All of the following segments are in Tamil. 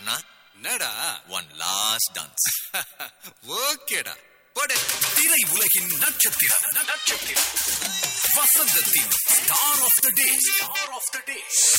ரெடியானா என்னடா ஒன் லாஸ்ட் டான்ஸ் ஓகேடா போடு திரை உலகின் நட்சத்திரம் நட்சத்திரம் வசந்தத்தின் star of the day star of the day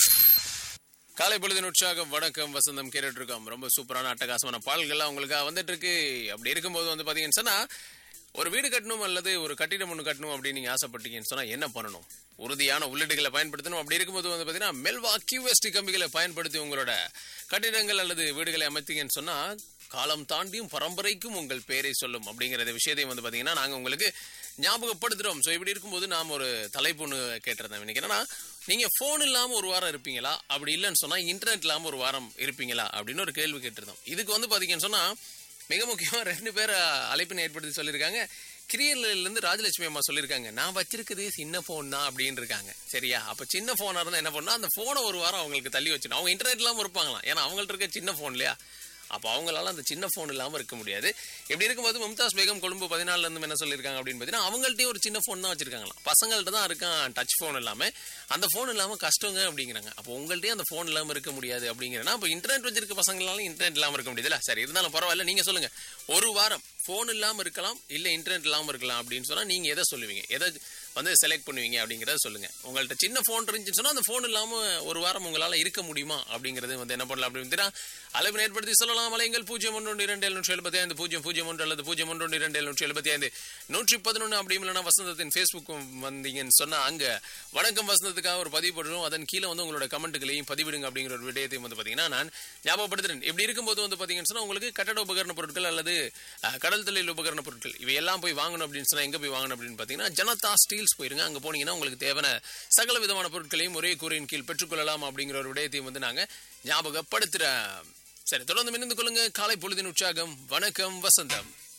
காலை பொழுதின் உற்சாகம் வணக்கம் வசந்தம் கேட்டுட்டு இருக்கோம் ரொம்ப சூப்பரான அட்டகாசமான பாடல்கள்லாம் உங்களுக்காக வந்துட்டு இருக்கு அப்படி இருக்கும்போது வந்து பாத்தீங்கன்னு சொன்னா ஒரு வீடு கட்டணும் அல்லது ஒரு கட்டிடம் ஒன்று கட்டணும் அப்படின்னு நீங்க ஆசைப்பட்டீங்கன்னு சொன்னா என்ன பண்ணணும் உறுதியான உள்ளீடுகளை பயன்படுத்தணும் அப்படி இருக்கும்போது வந்து பாத்தீங்கன்னா மெல்வா கியூஎஸ்டி கம்பிகளை பயன்படுத்தி உங்களோட கட்டிடங்கள் அல்லது வீடுகளை அமைத்தீங்கன்னு சொன்னா காலம் தாண்டியும் பரம்பரைக்கும் உங்கள் பேரை சொல்லும் அப்படிங்கிற விஷயத்தையும் வந்து பாத்தீங்கன்னா நாங்க உங்களுக்கு ஞாபகப்படுத்துறோம் ஸோ இப்படி இருக்கும்போது நாம் ஒரு தலைப்பு ஒன்று கேட்டிருந்தேன் இன்னைக்கு என்னன்னா நீங்க ஃபோன் இல்லாம ஒரு வாரம் இருப்பீங்களா அப்படி இல்லைன்னு சொன்னா இன்டர்நெட் இல்லாம ஒரு வாரம் இருப்பீங்களா அப்படின்னு ஒரு கேள்வி கேட்டிருந்தோம் இதுக்கு வந்து பாத்தீங்கன்னு சொன்னா மிக முக்கியமா ரெண்டு பேர் அழைப்பினை ஏற்படுத்தி சொல்லியிருக்காங்க கிரியர்ல இருந்து ராஜலட்சுமி அம்மா சொல்லியிருக்காங்க நான் வச்சிருக்கிறது சின்ன போன் தான் அப்படின்னு இருக்காங்க சரியா அப்ப சின்ன போனா இருந்தா என்ன பண்ணா அந்த போனை ஒரு வாரம் அவங்களுக்கு தள்ளி வச்சிடும் அவங்க இன்டர்நெட் இல்லாம இருப்பாங்களாம் ஏன்னா அவங்கள்ட்ட இருக்க சின்ன போன் இல்லையா அப்போ அவங்களால அந்த சின்ன ஃபோன் இல்லாமல் இருக்க முடியாது இப்படி இருக்கும்போது மும்தாஸ் பேகம் கொழும்பு பதினாலுல இருந்து என்ன சொல்லியிருக்காங்க அப்படின்னு பார்த்தீங்கன்னா அவங்கள்ட்டயும் ஒரு சின்ன ஃபோன் தான் வச்சிருக்காங்களாம் பசங்கள்ட்ட தான் இருக்கான் டச் ஃபோன் இல்லாமல் அந்த ஃபோன் இல்லாமல் கஷ்டங்க அப்படிங்கிறாங்க அப்போ உங்கள்ட்டயும் அந்த ஃபோன் இல்லாமல் இருக்க முடியாது அப்படிங்கிறனா அப்போ இன்டர்நெட் வச்சிருக்க பசங்களாலும் இன்டர்நெட் இல்லாமல் இருக்க முடியாதுல்ல சரி இருந்தாலும் பரவாயில்ல நீங்கள் சொல்லுங்க ஒரு வாரம் ஃபோன் இல்லாமல் இருக்கலாம் இல்லை இன்டர்நெட் இல்லாமல் இருக்கலாம் அப்படின்னு சொன்னால் நீங்கள் எதை சொல்லுவீங்க எதை வந்து செலக்ட் பண்ணுவீங்க அப்படிங்கிறத சொல்லுங்க உங்கள்ட்ட சின்ன ஃபோன் இருந்துச்சுன்னு சொன்னா அந்த ஃபோன் இல்லாம ஒரு வாரம் உங்களால இருக்க முடியுமா அப்படிங்கிறது வந்து என்ன பண்ணலாம் அப்படின்னு அளவு ஏற்படுத்தி சொல்லலாம் அலைங்கள் பூஜ்ஜியம் ஒன்று ஒன்று இரண்டு எழுநூற்றி எழுபத்தி ஐந்து பூஜ்ஜியம் பூஜ்ஜியம் ஒன்று அல்லது பூஜ்ஜியம் ஒன்று ஒன்று இரண்டு எழுநூற்றி எழுபத்தி ஐந்து நூற்றி பதினொன்று அப்படி இல்லைன்னா வசந்தத்தின் ஃபேஸ்புக் வந்தீங்கன்னு சொன்னா அங்க வணக்கம் வசந்தத்துக்காக ஒரு பதிவு போடுறோம் அதன் கீழே வந்து உங்களோட கமெண்ட்டுகளையும் பதிவிடுங்க அப்படிங்கிற ஒரு விடயத்தையும் வந்து பாத்தீங்கன்னா நான் ஞாபகப்படுத்துறேன் இப்படி இருக்கும்போது வந்து பாத்தீங்கன்னு சொன்னா உங்களுக்கு கட்டட உபகரண பொருட்கள் அல்லது அஹ், கடல் தொழில் உபகரண பொருட்கள் இவை எல்லாம் போய் வாங்கணும் அப்படின்னு சொன்னா எங்க போய் வாங்கணும் அப்படின்னு பாத்தீங்கன்னா ஜனதா ஸ்டீல்ஸ் போயிருங்க அங்க போனீங்கன்னா உங்களுக்கு தேவையான சகல விதமான பொருட்களையும் ஒரே கூரையின் கீழ் பெற்றுக்கொள்ளலாம் அப்படிங்கிற ஒரு விடயத்தையும் வந்து நாங்க ஞாபகப்படுத்துறோம் சரி தொடர்ந்து மின்னந்து கொள்ளுங்க காலை பொழுதின் உற்சாகம் வணக்கம் வசந்தம்